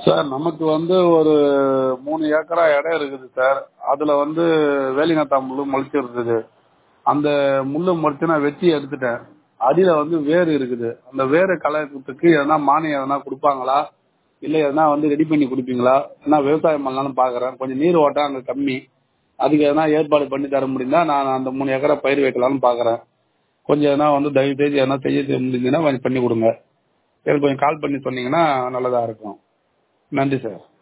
sir நமக்கு வந்து ஒரு மூணு ஏக்கரா இடம் இருக்குது சார் அதுல வந்து வேலிநாத்தா முள்ளு முளைச்சி இருக்குது அந்த முள்ளு முளைச்சு நான் வெட்டி எடுத்துட்டேன் அடியில வந்து வேர் இருக்குது அந்த வேரை களையறதுக்கு எதனா மானியம் எதனா கொடுப்பாங்களா இல்ல எதனா வந்து ரெடி பண்ணி கொடுப்பீங்களா ஏன்னா விவசாயம் பண்ணலாம்னு பாக்குறேன் கொஞ்சம் நீர் ஓட்டம் அங்க கம்மி அதுக்கு எதனா ஏற்பாடு பண்ணி தர முடியுந்தா நான் அந்த மூணு ஏக்கரா பயிர் வைக்கலாம்னு பாக்குறேன் கொஞ்சம் எதனா வந்து தயவு செய்து எதனா செய்ய முடிஞ்சுன்னா கொஞ்சம் பண்ணி கொடுங்க எனக்கு கொஞ்சம் கால் பண்ணி சொன்னீங்கன்னா நல்லதா இருக்கும் நன்றி சார்